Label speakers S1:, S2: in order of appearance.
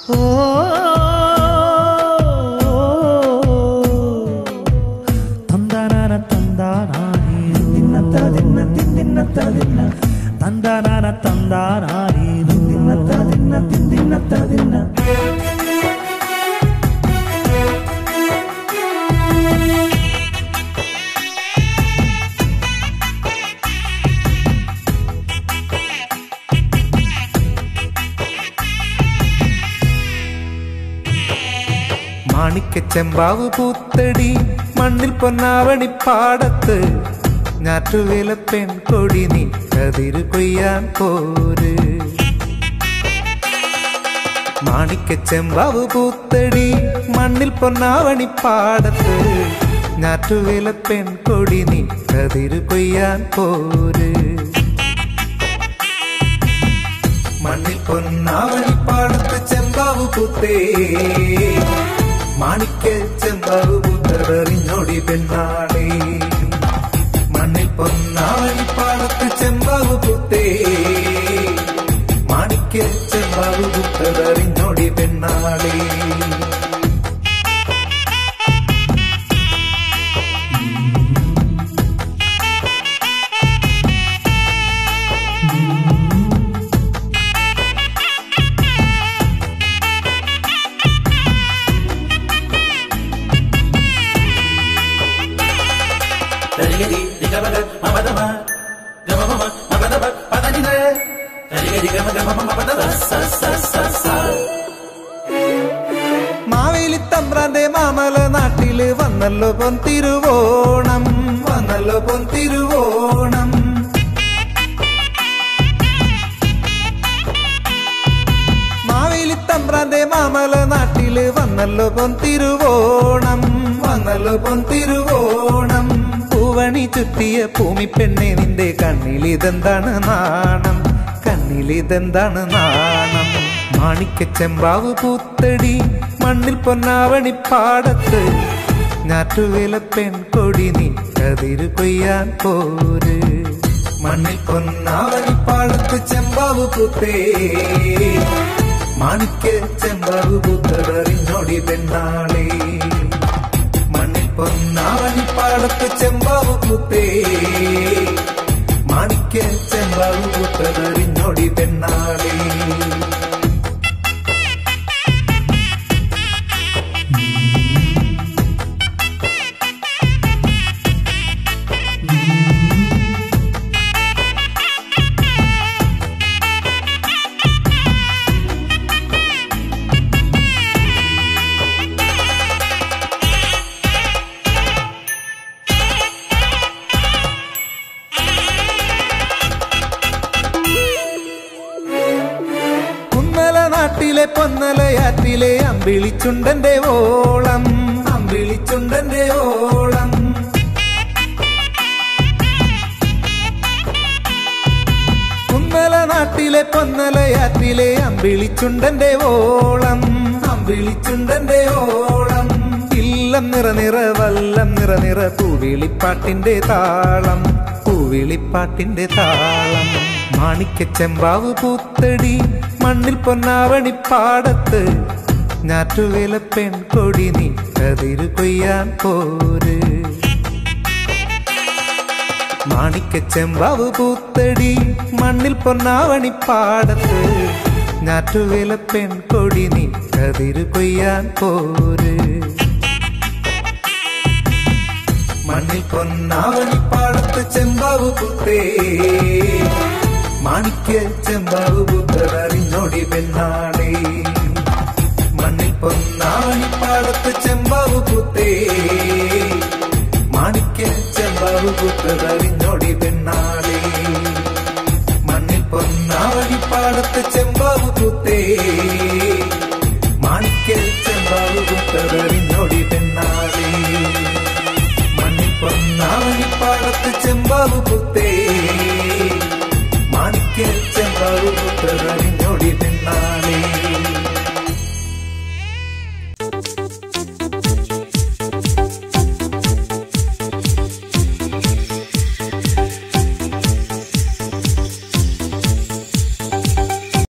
S1: ഓ തന്താനാന തന്താനാനീനു
S2: തിന്നത്ത തിന്ന തിന്നത്ത തിന്ന
S1: തന്താനാന തന്താനാനീനു
S2: തിന്നത്ത തിന്ന തിന്നത്ത തിന്ന
S3: മാണിക്കച്ചെമ്പാവ് പൂത്തടി മണ്ണിൽ പൊന്നാവണിപ്പാടത്ത് ഞാറ്റുവേല പെൺകൊടി നീ കതിര് കൊയ്യാൻ പോര് മാണിക്കച്ചെമ്പാവ് പൂത്തടി മണ്ണിൽ പൊന്നാവണിപ്പാടത്ത് ഞാറ്റുവേല പെൺകൊടി നീ കതിര് കൊയ്യാൻ പോര് മണ്ണിൽ പൊന്നാവണിപ്പാടത്ത് ചെമ്പാവ് പൂത്തേ മാണിക്ക ചെമ്പാവ് പൂത്തറിഞ്ഞോടി പെണ്ണാളേ മണ്ണിൽ പൊന്നാവണിപ്പാടത്ത് ചെമ്പാവ് പൂത്തേ മാണിക്ക ചെമ്പാവ് പൂത്തറിഞ്ഞോടി പെണ്ണാളേ
S2: തരികരി ദിഗമഗ മമദമ ഗമമമ മമദമ പദനിന തരികരി ഗമ ഗമ മമദമ സ സ സ സ
S3: മാവേലി തമ്പ്രാന്റെ മാമല നാട്ടില് വന്നല്ലോ പൊൻ തിരുവോണം വന്നല്ലോ പൊൻ തിരുവോണം മാവേലി തമ്പ്രാന്റെ മാമല നാട്ടില് വന്നല്ലോ പൊൻ തിരുവോണം വന്നല്ലോ പൊൻ തിരുവോണം പൂവണി ചുറ്റിയ ഭൂമി പെണ്ണെ നിന്റെ കണ്ണിലിതെന്താണ് നാണം കണ്ണിലിതെന്താണ് നാണം മാണിക്ക ചെമ്പാവ് പൂത്തടി മണ്ണിൽ പൊന്നാവണി പാടത്ത് ഞാറ്റുവേല പെൺകൊടി നീ കതിര് കൊയ്യാൻ പോര് മണ്ണിൽ പൊന്നാവണി പാടത്ത് ചെമ്പാവ് പൂത്തേ മാണിക്ക ചെമ്പാവ് പൂത്തറിഞ്ഞോടി പെണ്ണാളേ മണ്ണിൽ പൊന്നാവണി പാടത്ത് ചെമ്പാവ് പൂത്തേ മാണിക്ക ചെമ്പാവ് പൂത്തറിഞ്ഞോടി പെണ്ണാളേ കുന്നല നാട്ടിലെ പൊന്നലയാറ്റിലെ അമ്പിളിച്ചുണ്ടന്റെ ഓളം അമ്പിളിച്ചുണ്ടന്റെ ഓളം കുന്നല നാട്ടിലെ പൊന്നലയാറ്റിലെ അമ്പിളിച്ചുണ്ടന്റെ ഓളം അമ്പിളിച്ചുണ്ടന്റെ ഓളം ഇല്ലം നിറ നിറ വല്ലം നിറ നിറ പൂവിളിപ്പാട്ടിന്റെ താളം പൂവിളിപ്പാട്ടിന്റെ താളം മാണിക്ക ചെമ്പാവ് പൂത്തടി മണ്ണിൽ പൊന്നാവണി പാടത്ത് ഞാറ്റുവേല പെൺകൊടി നീ കതിര് കൊയ്യാൻ പോര് മാണിക്ക ചെമ്പാവ് പൂത്തടി മണ്ണിൽ പൊന്നാവണി പാടത്ത് ഞാറ്റുവേല പെൺകൊടി നീ കതിര് കൊയ്യാൻ പോര് മണ്ണിൽ പൊന്നാവണി പാടത്ത് ചെമ്പാവ് പൂത്തേ മാണിക്ക ചെമ്പാവ് പൂത്തറിഞ്ഞോടി പെണ്ണാടേ മണ്ണിൽ പൊന്നാവണി പാടത്ത് ചെമ്പാവ് പൂത്തേ മാണിക്ക ചെമ്പാവ് പൂത്തറിഞ്ഞോടി പെണ്ണാടേ മണ്ണിൽ പൊന്നാവണി പാടത്ത് ചെമ്പാവ് പൂത്തേ